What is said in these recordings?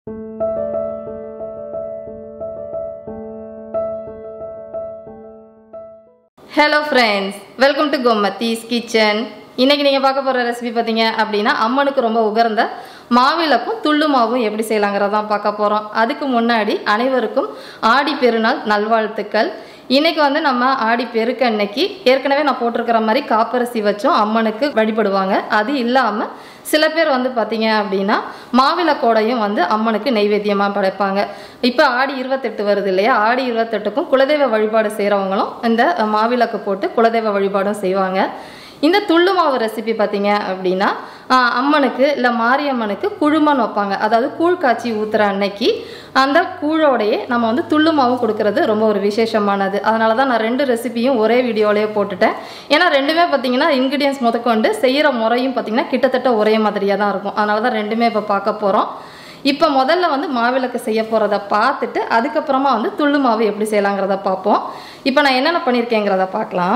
hello friends welcome to Gomathi's kitchen இன்னைக்கு நீங்கள் பார்க்க போகிற ரெசிபி பார்த்தீங்க அப்படின்னா அம்மனுக்கு ரொம்ப உகர்ந்த மாவிளக்கும் துள்ளு மாவும் எப்படி செய்யலாங்கிறதான் பார்க்க போகிறோம் அதுக்கு முன்னாடி அனைவருக்கும் ஆடி பெருநாள் நல்வாழ்த்துக்கள் இன்னைக்கு வந்து நம்ம ஆடி பெருக்கு அன்னைக்கு ஏற்கனவே நான் போட்டிருக்கிற மாதிரி காப்பரிசி வச்சும் அம்மனுக்கு வழிபடுவாங்க அது இல்லாமல் சில பேர் வந்து பார்த்தீங்க அப்படின்னா மாவிளக்கோடையும் வந்து அம்மனுக்கு நெய்வேத்தியமாக படைப்பாங்க இப்போ ஆடி இருபத்தெட்டு வருது இல்லையா ஆடி இருபத்தெட்டுக்கும் குலதெய்வ வழிபாடு செய்கிறவங்களும் இந்த மாவிளக்கு போட்டு குலதெய்வ வழிபாடும் செய்வாங்க இந்த துள்ளு மாவு ரெசிபி பார்த்தீங்க அப்படின்னா ஆஹ், அம்மனுக்கு இல்லை மாரியம்மனுக்கு குழுமன் வைப்பாங்க அதாவது கூழ் காய்ச்சி ஊற்றுற அன்னைக்கு அந்த கூழோடையே நம்ம வந்து துள்ளு மாவும் கொடுக்கறது ரொம்ப ஒரு விசேஷமானது அதனால தான் நான் ரெண்டு ரெசிபியும் ஒரே வீடியோலேயே போட்டுட்டேன் ஏன்னா ரெண்டுமே பார்த்தீங்கன்னா இன்க்ரீடியன்ஸ் முதற்கொண்டு செய்கிற முறையும் பார்த்தீங்கன்னா கிட்டத்தட்ட ஒரே மாதிரியாக தான் இருக்கும் அதனால தான் ரெண்டுமே இப்போ பார்க்க போகிறோம் இப்போ முதல்ல வந்து மாவிளக்கு செய்ய போகிறத பார்த்துட்டு அதுக்கப்புறமா வந்து துள்ளு மாவு எப்படி செய்யலாங்கிறத பார்ப்போம் இப்போ நான் என்னென்ன பண்ணியிருக்கேங்கிறத பார்க்கலாம்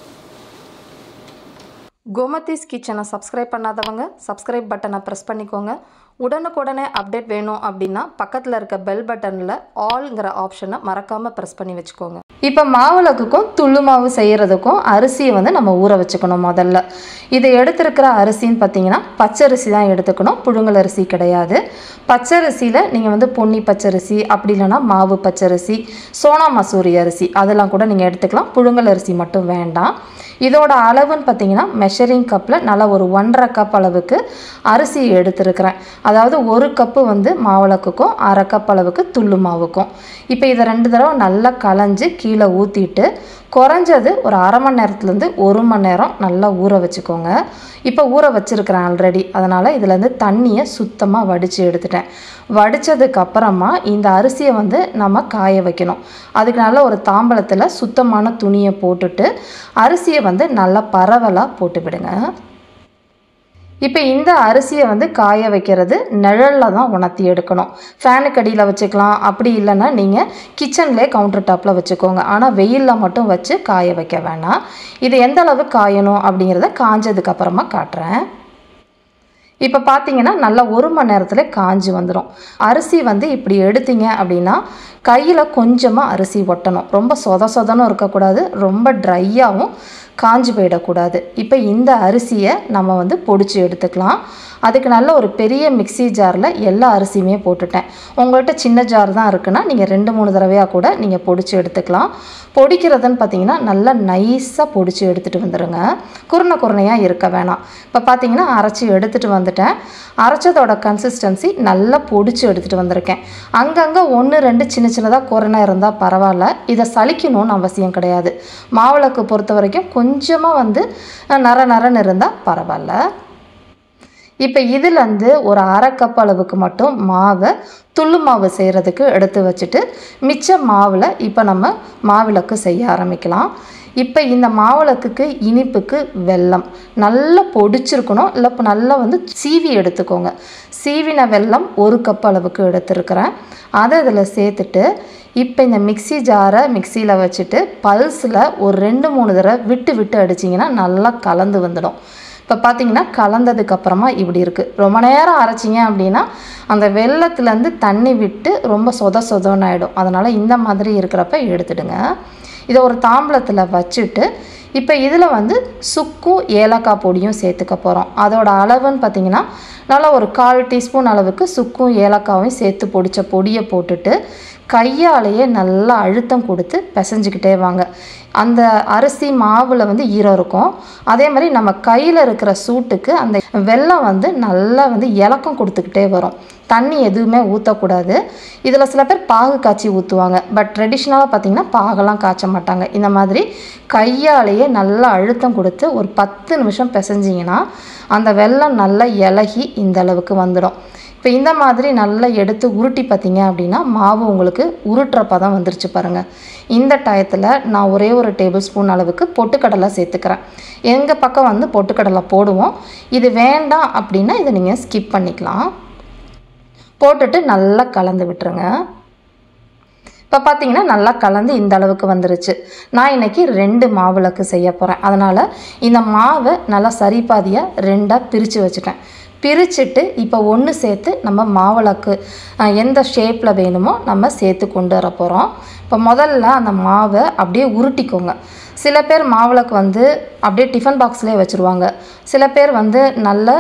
கோமதீஸ் கிச்சனை சப்ஸ்கிரைப் பண்ணாதவங்க சப்ஸ்கிரைப் பட்டனை ப்ரெஸ் பண்ணிக்கோங்க உடனுக்குடனே அப்டேட் வேணும் அப்படின்னா பக்கத்தில் இருக்க பெல் பட்டனில் ஆல்ங்கிற ஆப்ஷனை மறக்காமல் ப்ரெஸ் பண்ணி வச்சுக்கோங்க இப்போ மாவிளக்குக்கும் துள்ளு மாவு செய்கிறதுக்கும் அரிசியை வந்து நம்ம ஊற வச்சுக்கணும் முதல்ல இதை எடுத்திருக்கிற அரிசின்னு பார்த்தீங்கன்னா பச்சரிசி தான் எடுத்துக்கணும் புழுங்கல் அரிசி கிடையாது பச்சரிசியில் நீங்கள் வந்து பொன்னி பச்சரிசி அப்படி இல்லைன்னா மாவு பச்சரிசி சோனா மசூரி அரிசி அதெல்லாம் கூட நீங்கள் எடுத்துக்கலாம் புழுங்கல் அரிசி மட்டும் வேண்டாம் இதோட அளவுன்னு பார்த்தீங்கன்னா மெஷரிங் கப்பில் நல்லா ஒரு ஒன்றரை கப் அளவுக்கு அரிசி எடுத்துருக்கிறேன் அதாவது ஒரு கப்பு வந்து மாவிளக்குக்கும் அரை கப் அளவுக்கு துள்ளு மாவுக்கும் இப்போ இதை ரெண்டு தடவை நல்லா களைஞ்சு கீழே ஊற்றிட்டு குறைஞ்சது ஒரு அரை மணி நேரத்துலேருந்து ஒரு மணி நேரம் நல்லா ஊற வச்சுக்கோங்க இப்போ ஊற வச்சுருக்கிறேன் ஆல்ரெடி அதனால் இதுலேருந்து தண்ணியை சுத்தமாக வடித்து எடுத்துட்டேன் வடித்ததுக்கு அப்புறமா இந்த அரிசியை வந்து நம்ம காய வைக்கணும் அதுக்கு நல்ல ஒரு தாம்பலத்தில் சுத்தமான துணியை போட்டுட்டு அரிசியை வந்து நல்லா பரவலாக போட்டு விடுங்க இப்போ இந்த அரிசியை வந்து காய வைக்கிறது நிழலில் தான் உணர்த்தி எடுக்கணும் ஃபேனுக்கு அடியில் வச்சுக்கலாம் அப்படி இல்லைன்னா நீங்கள் கிச்சன்லேயே கவுண்டர் டாப்பில் வச்சுக்கோங்க ஆனால் வெயிலில் மட்டும் வச்சு காய வைக்க வேணாம் இது எந்த அளவு காயணும் அப்படிங்கிறத காஞ்சதுக்கு அப்புறமா காட்டுறேன் இப்போ பார்த்தீங்கன்னா நல்லா ஒரு மணி நேரத்தில் காஞ்சி வந்துடும் அரிசி வந்து இப்படி எடுத்தீங்க அப்படின்னா கையில் கொஞ்சமாக அரிசி ஒட்டணும் ரொம்ப சொத சொதனும் இருக்கக்கூடாது ரொம்ப ட்ரையாகவும் காஞ்சி போயிடக்கூடாது இப்போ இந்த அரிசியை நம்ம வந்து பொடிச்சு எடுத்துக்கலாம் அதுக்கு நல்ல ஒரு பெரிய மிக்ஸி ஜாரில் எல்லா அரிசியுமே போட்டுட்டேன் உங்கள்கிட்ட சின்ன ஜார் தான் இருக்குன்னா நீங்கள் ரெண்டு மூணு தடவையாக கூட நீங்கள் பொடிச்சு எடுத்துக்கலாம் பொடிக்கிறதுன்னு பார்த்தீங்கன்னா நல்லா நைஸாக பொடிச்சு எடுத்துகிட்டு வந்துடுங்க குருணை குருணையாக இருக்க வேணாம் இப்போ பார்த்தீங்கன்னா அரைச்சி எடுத்துகிட்டு வந்துட்டேன் அரைச்சதோட கன்சிஸ்டன்சி நல்லா பொடிச்சு எடுத்துகிட்டு வந்திருக்கேன் அங்கங்கே ஒன்று ரெண்டு சின்ன சின்னதாக குரணை இருந்தால் பரவாயில்ல இதை சலிக்கணும்னு அவசியம் கிடையாது மாவிளக்கு பொறுத்த வரைக்கும் கொஞ்சமாக வந்து அஹ், நர நரன்னு இருந்தால் பரவாயில்ல இப்போ இதுலேருந்து ஒரு அரை கப் அளவுக்கு மட்டும் மாவை துள்ளு மாவு செய்கிறதுக்கு எடுத்து வச்சுட்டு மிச்ச மாவில் இப்போ நம்ம மாவிளக்கு செய்ய ஆரம்பிக்கலாம் இப்போ இந்த மாவிளக்குக்கு இனிப்புக்கு வெல்லம் நல்லா பொடிச்சிருக்கணும் இல்லை இப்போ நல்லா வந்து சீவி எடுத்துக்கோங்க சீவின வெல்லம் ஒரு கப் அளவுக்கு எடுத்துருக்கிறேன் அதை இதில் சேர்த்துட்டு இப்போ இந்த மிக்ஸி ஜாரை மிக்சியில் வச்சுட்டு பல்ஸில் ஒரு ரெண்டு மூணு தடவை விட்டு விட்டு அடிச்சிங்கன்னா நல்லா கலந்து வந்துடும் இப்போ பார்த்தீங்கன்னா கலந்ததுக்கு அப்புறமா இப்படி இருக்குது ரொம்ப நேரம் அரைச்சிங்க அப்படின்னா அந்த வெள்ளத்துலேருந்து தண்ணி விட்டு ரொம்ப சொத சொதன்னு ஆகிடும் அதனால் இந்த மாதிரி இருக்கிறப்ப எடுத்துடுங்க இதை ஒரு தாம்பலத்தில் வச்சுட்டு இப்போ இதில் வந்து சுக்கும் ஏலக்காய் பொடியும் சேர்த்துக்க போகிறோம் அதோட அளவுன்னு பார்த்தீங்கன்னா நல்லா ஒரு கால் டீஸ்பூன் அளவுக்கு சுக்கும் ஏலக்காயும் சேர்த்து பொடிச்ச பொடியை போட்டுட்டு கையாலேயே நல்லா அழுத்தம் கொடுத்து பிசைஞ்சுக்கிட்டே வாங்க அந்த அரிசி மாவில் வந்து ஈரம் இருக்கும் அதே மாதிரி நம்ம கையில் இருக்கிற சூட்டுக்கு அந்த வெல்லம் வந்து நல்லா வந்து இலக்கம் கொடுத்துக்கிட்டே வரும் தண்ணி எதுவுமே ஊற்றக்கூடாது இதில் சில பேர் பாகு காய்ச்சி ஊற்றுவாங்க பட் ட்ரெடிஷ்னலாக பார்த்திங்கன்னா பாகெல்லாம் காய்ச்ச மாட்டாங்க இந்த மாதிரி கையாலேயே நல்லா அழுத்தம் கொடுத்து ஒரு பத்து நிமிஷம் பிசைஞ்சிங்கன்னா அந்த வெல்லம் நல்லா இலகி இந்த அளவுக்கு வந்துடும் இப்போ இந்த மாதிரி நல்லா எடுத்து உருட்டி பார்த்தீங்க அப்படின்னா மாவு உங்களுக்கு உருட்டுற பதம் வந்துருச்சு பாருங்கள் இந்த டயத்தில் நான் ஒரே ஒரு டேபிள் ஸ்பூன் அளவுக்கு பொட்டுக்கடலை சேர்த்துக்கிறேன் எங்கள் பக்கம் வந்து பொட்டுக்கடலை போடுவோம் இது வேண்டாம் அப்படின்னா இதை நீங்கள் ஸ்கிப் பண்ணிக்கலாம் போட்டுட்டு நல்லா கலந்து விட்டுருங்க இப்போ பார்த்தீங்கன்னா நல்லா கலந்து இந்த அளவுக்கு வந்துருச்சு நான் இன்னைக்கு ரெண்டு மாவிளக்கு செய்ய போகிறேன் அதனால் இந்த மாவை நல்லா சரிபாதியாக ரெண்டாக பிரித்து வச்சுட்டேன் பிரிச்சுட்டு இப்போ ஒன்று சேர்த்து நம்ம மாவிளக்கு அஹ், எந்த ஷேப்பில் வேணுமோ நம்ம சேர்த்து கொண்டு வர போகிறோம் இப்போ முதல்ல அந்த மாவை அப்படியே உருட்டிக்கோங்க சில பேர் மாவிளக்கு வந்து அப்படியே டிஃபன் பாக்ஸ்லேயே வச்சுருவாங்க சில பேர் வந்து நல்ல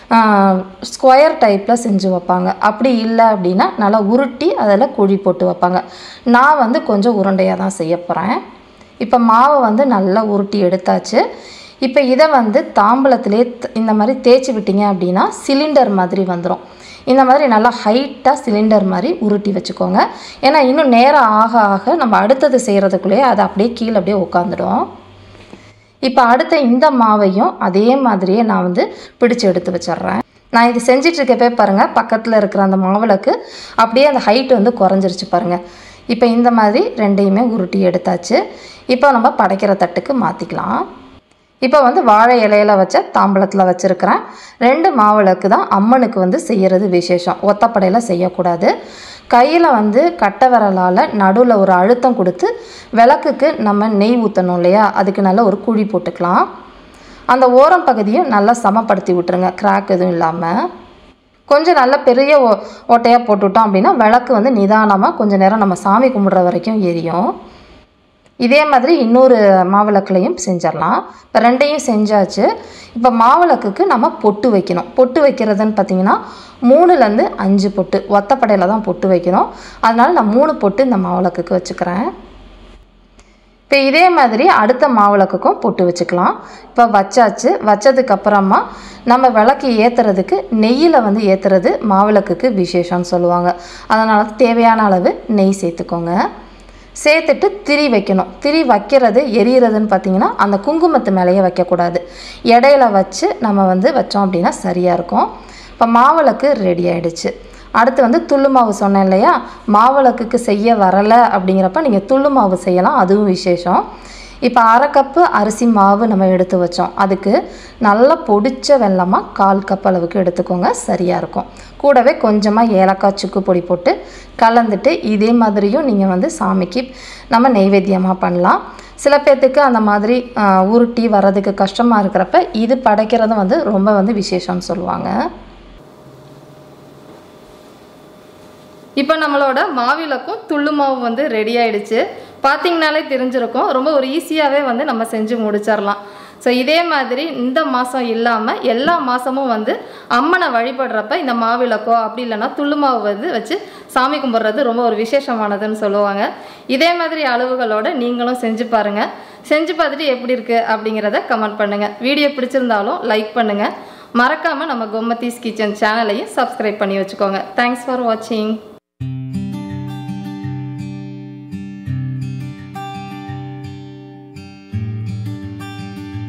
ஸ்கொயர் டைப்பில் செஞ்சு வைப்பாங்க அப்படி இல்லை அப்படின்னா நல்லா உருட்டி அதில் குழி போட்டு வைப்பாங்க நான் வந்து கொஞ்சம் உருண்டையாக தான் செய்ய போகிறேன் இப்போ மாவை வந்து நல்லா உருட்டி எடுத்தாச்சு இப்போ இதை வந்து தாம்பலத்திலே த- இந்த மாதிரி தேய்ச்சி விட்டீங்க அப்படின்னா சிலிண்டர் மாதிரி வந்துடும் இந்த மாதிரி நல்லா ஹைட்டாக சிலிண்டர் மாதிரி உருட்டி வச்சுக்கோங்க ஏன்னா இன்னும் நேரம் ஆக ஆக நம்ம அடுத்தது செய்கிறதுக்குள்ளேயே அது அப்படியே கீழே அப்படியே உட்காந்துடும் இப்போ அடுத்த இந்த மாவையும் அதே மாதிரியே நான் வந்து பிடிச்சு எடுத்து வச்சிடுறேன் நான் இது செஞ்சிட்டு இருக்கப்பே பாருங்கள் பக்கத்தில் இருக்கிற அந்த மாவிளக்கு அப்படியே அந்த ஹைட் வந்து குறைஞ்சிருச்சு பாருங்கள் இப்போ இந்த மாதிரி ரெண்டையுமே உருட்டி எடுத்தாச்சு இப்போ நம்ம படைக்கிற தட்டுக்கு மாற்றிக்கலாம் இப்போ வந்து வாழை இலையில வச்ச தாம்பலத்தில் வச்சுருக்கிறேன் ரெண்டு மாவிளக்கு தான் அம்மனுக்கு வந்து செய்கிறது விசேஷம் ஒத்தப்படையில் செய்யக்கூடாது கையில் வந்து கட்டை விரலால் நடுவில் ஒரு அழுத்தம் கொடுத்து விளக்குக்கு நம்ம நெய் ஊற்றணும் இல்லையா அதுக்கு நல்ல ஒரு குழி போட்டுக்கலாம் அந்த ஓரம் பகுதியும் நல்லா சமப்படுத்தி விட்டுருங்க கிராக் எதுவும் இல்லாமல் கொஞ்சம் நல்ல பெரிய ஓ ஓட்டையாக போட்டுவிட்டோம் அப்படின்னா விளக்கு வந்து நிதானமாக கொஞ்சம் நேரம் நம்ம சாமி கும்பிட்ற வரைக்கும் எரியும் இதே மாதிரி இன்னொரு மாவிளக்குலையும் செஞ்சிடலாம் இப்போ ரெண்டையும் செஞ்சாச்சு இப்போ மாவிளக்குக்கு நம்ம பொட்டு வைக்கணும் பொட்டு வைக்கிறதுன்னு பார்த்தீங்கன்னா மூணுலேருந்து அஞ்சு பொட்டு ஒத்தப்படையில் தான் பொட்டு வைக்கணும் அதனால நான் மூணு பொட்டு இந்த மாவிளக்குக்கு வச்சுக்கிறேன் இப்போ இதே மாதிரி அடுத்த மாவிளக்குக்கும் பொட்டு வச்சுக்கலாம் இப்போ வச்சாச்சு வச்சதுக்கு அப்புறமா நம்ம விளக்கு ஏற்றுறதுக்கு நெய்யில் வந்து ஏற்றுறது மாவிளக்குக்கு விசேஷம்னு சொல்லுவாங்க அதனால் தேவையான அளவு நெய் சேர்த்துக்கோங்க சேர்த்துட்டு திரி வைக்கணும் திரி வைக்கிறது எரியறதுன்னு பார்த்தீங்கன்னா அந்த குங்குமத்து மேலேயே வைக்கக்கூடாது இடையில வச்சு நம்ம வந்து வச்சோம் அப்படின்னா சரியாக இருக்கும் இப்போ மாவிளக்கு ரெடி ஆயிடுச்சு அடுத்து வந்து துள்ளு மாவு சொன்னேன் இல்லையா மாவிளக்குக்கு செய்ய வரலை அப்படிங்கிறப்ப நீங்கள் துள்ளு மாவு செய்யலாம் அதுவும் விசேஷம் இப்போ அரை கப்பு அரிசி மாவு நம்ம எடுத்து வச்சோம் அதுக்கு நல்லா பொடிச்ச வெல்லமாக கால் கப் அளவுக்கு எடுத்துக்கோங்க சரியாக இருக்கும் கூடவே கொஞ்சமாக ஏலக்காய் சுக்கு பொடி போட்டு கலந்துட்டு இதே மாதிரியும் நீங்கள் வந்து சாமிக்கு நம்ம நெய்வேத்தியமாக பண்ணலாம் சில பேர்த்துக்கு அந்த மாதிரி ஆஹ், உருட்டி வர்றதுக்கு கஷ்டமாக இருக்கிறப்ப இது படைக்கிறது வந்து ரொம்ப வந்து விசேஷம்னு சொல்லுவாங்க இப்போ நம்மளோட மாவிளக்கும் துள்ளு மாவு வந்து ரெடி ஆயிடுச்சு பார்த்தீங்கனாலே தெரிஞ்சிருக்கும் ரொம்ப ஒரு ஈஸியாகவே வந்து நம்ம செஞ்சு முடிச்சிடலாம் ஸோ இதே மாதிரி இந்த மாதம் இல்லாமல் எல்லா மாதமும் வந்து அம்மனை வழிபடுறப்ப இந்த மாவிளக்கோ அப்படி இல்லைன்னா துள்ளு மாவு வந்து வச்சு சாமி கும்பிட்றது ரொம்ப ஒரு விசேஷமானதுன்னு சொல்லுவாங்க இதே மாதிரி அளவுகளோட நீங்களும் செஞ்சு பாருங்கள் செஞ்சு பார்த்துட்டு எப்படி இருக்குது அப்படிங்கிறத கமெண்ட் பண்ணுங்கள் வீடியோ பிடிச்சிருந்தாலும் லைக் பண்ணுங்கள் மறக்காமல் நம்ம கோமதீஸ் கிச்சன் சேனலையும் சப்ஸ்கிரைப் பண்ணி வச்சுக்கோங்க தேங்க்ஸ் ஃபார் வாட்சிங்